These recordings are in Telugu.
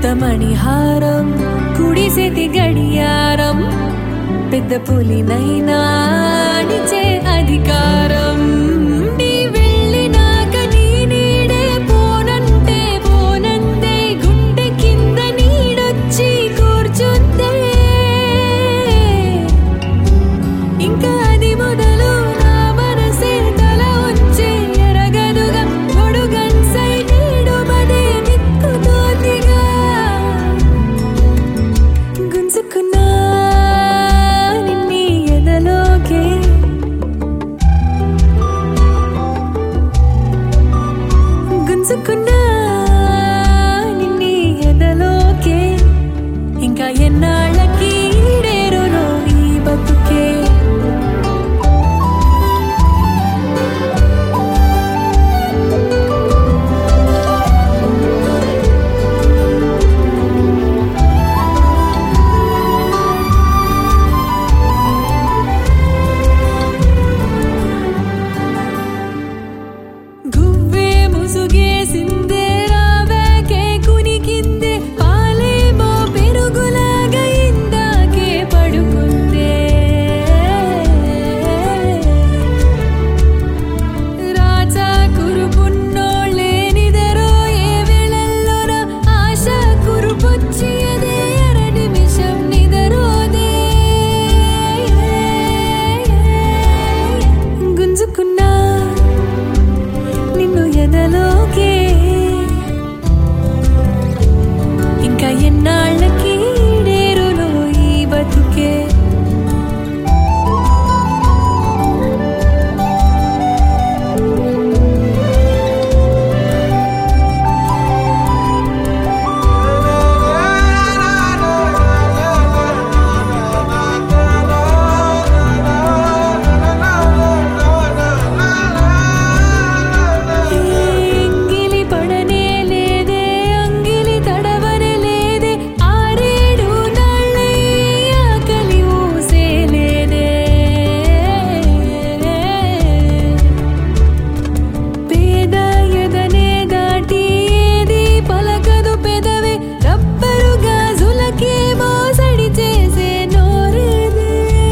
కొత్త మణిహారం కుడిసేతి గడియారం పెద్ద పులినైనా అడిచే అధికారం నీ వెళ్ళినాక నీ నీడే పోనంటే పోనందే గుండె కింద నీడొచ్చి కూర్చుందే ఇంకా అది మొదలు నా మనసే తల ఉంచే ఎరగదుగా గొడుగన్సై నీడు మదే నిక్కుతోందిగా గుంజుకున్నా నిన్ని ఎదలోకే గుంజుకున్నా నిన్ని ఎదలోకే ఇంకా ఎన్నాళ్ళకి ఈడేరునో ఈ బతుకే గువ్వే ముసుగేసిందే రావేకే కునికిందే పాలేమో పెరుగులాగా ఇందాకే పడుకుందే రాజా కురుపున్నోళ్ళే నిదరో ఏ వేళల్లోన ఆశ కురుపొచ్చి అదే అర నిమిషం నిదరోదే గుంజుకున్నా నిన్ను ఎదలోకే ఇంకా ఎన్నాళ్ళకి డేరులో ఈ బతుకే ఎంగిలి పడనే లేదే అంగిలి తడవనే లేదే ఆరేడు నాళ్ళై ఆకలి ఊసే లేదే పేద ఎదనే దాటి ఏది పలకదు పెదవే రబ్బరు గాజులకే మోసడి చేసే నోరేదే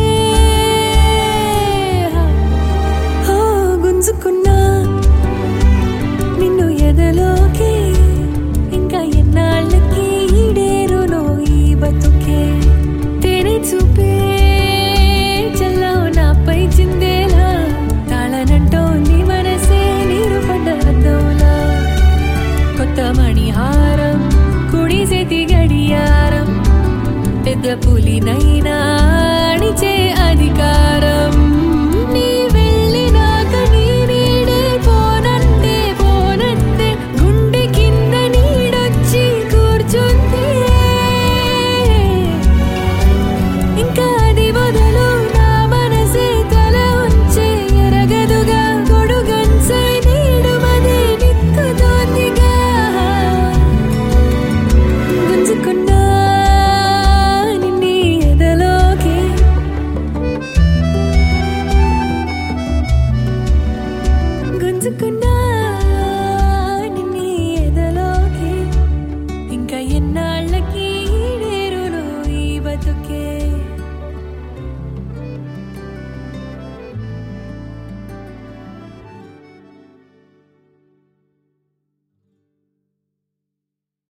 ఓ గుంజుకున్నా నిన్ను ఎదలోకే ఇంకా ఎన్నాళ్ళకి ఈడేరునో ఈ బతుకే తేనె చూపే చల్లవు నాపై చిందేలా తాళనంటోంది మనసే నీరు పడ్డ అద్దవులా కొత్త మణిహారం కుడి చేతి గడియారం పెద్ద పులినైనా